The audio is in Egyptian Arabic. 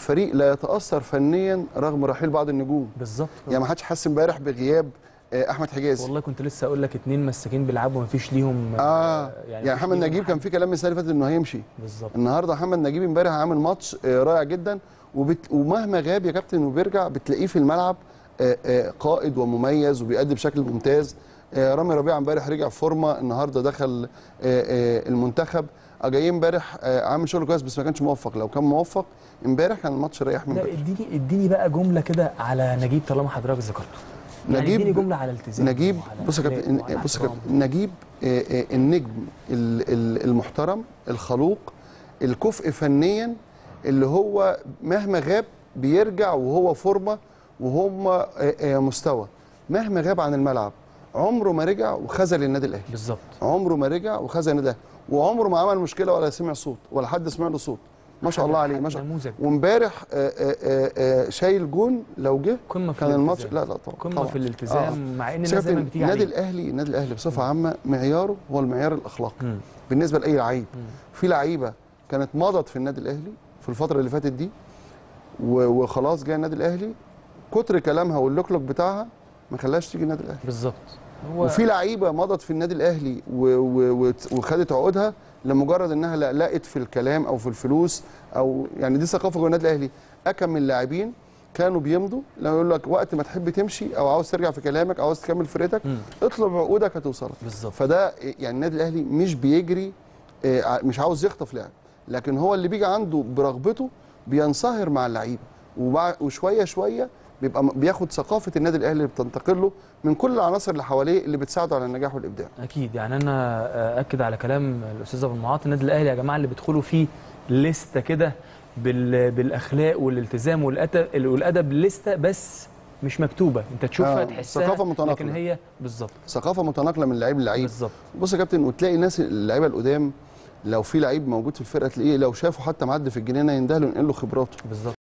فريق لا يتاثر فنيا رغم رحيل بعض النجوم بالظبط يعني ما حدش حس امبارح بغياب آه، احمد حجازي والله كنت لسه اقول لك اتنين مساكين بيلعبوا ما فيش ليهم اه يعني, مفيش محمد ليهم نجيب كان حد. في كلام من السنه اللي فاتت انه هيمشي بالظبط النهارده محمد نجيب امبارح عامل ماتش آه، رائع جدا وبت... ومهما غاب يا كابتن وبيرجع بتلاقيه في الملعب آه، آه، قائد ومميز وبيأدي بشكل ممتاز آه، رامي ربيعه امبارح رجع فورمه النهارده دخل آه، آه، المنتخب آه، جاي امبارح آه، عامل شغل كويس بس ما كانش موفق لو كان موفق امبارح كان الماتش ريح من لا بدري اديني اديني بقى جمله كده على نجيب طالما حضرتك ذكرته يعني نجيب- اديني جمله على التزام نجيب وعلى بص يا أخلاق كابتن وعلى بص يا احترام. كابتن نجيب آه، آه، النجم ال- ال- المحترم الخلوق الكفء فنيا اللي هو مهما غاب بيرجع وهو فورمه وهم آه، آه، مستوى مهما غاب عن الملعب عمره ما رجع وخذل النادي الاهلي بالظبط عمره ما رجع وخذل النادي الاهلي وعمره ما عمل مشكله ولا سمع صوت ولا حد سمع له صوت ما شاء الله عليه ما شاء الله نموذج وامبارح آه، آه، آه، آه، شايل جون لو جه قمه في كان الماتش الالتزام. لا لا طبعا قمه طبعا. في الالتزام مع ان بس الناس كابتن، دايما بتيجي النادي عليه الاهلي النادي الاهلي بصفه عامه معياره هو المعيار الاخلاقي مم. بالنسبه لاي لعيب مم. في لعيبه كانت مضت في النادي الاهلي في الفتره اللي فاتت دي و- وخلاص جاي النادي الاهلي كتر كلامها واللوكلوك بتاعها ما خلاش تيجي النادي الاهلي بالظبط هو وفي لعيبه مضت في النادي الاهلي و- و- وت- وخدت عقودها لمجرد انها لا- لقت في الكلام او في الفلوس او يعني دي ثقافه جوه النادي الاهلي اكم من اللاعبين كانوا بيمضوا لما يقول لك وقت ما تحب تمشي او عاوز ترجع في كلامك او عاوز تكمل فرقتك مم. اطلب عقودك هتوصلك بالظبط فده يعني النادي الاهلي مش بيجري آه، ع- مش عاوز يخطف لاعب لكن هو اللي بيجي عنده برغبته بينصهر مع اللعيبه وبع- وشويه شويه بيبقى م- بياخد ثقافه النادي الاهلي اللي بتنتقل له من كل العناصر اللي حواليه اللي بتساعده على النجاح والابداع اكيد يعني انا اكد على كلام الاستاذ ابو المعاطي النادي الاهلي يا جماعه اللي بيدخلوا فيه لسته كده بال... بالاخلاق والالتزام والادب والادب لسته بس مش مكتوبه انت تشوفها آه، تحسها ثقافة متناقلة. لكن هي بالظبط ثقافه متناقله من لعيب للعيب بالظبط بص يا كابتن وتلاقي ناس اللعيبه القدام لو في لعيب موجود في الفرقه تلاقيه لو شافه حتى معدي في الجنينه ينده له ينقل له خبراته بالظبط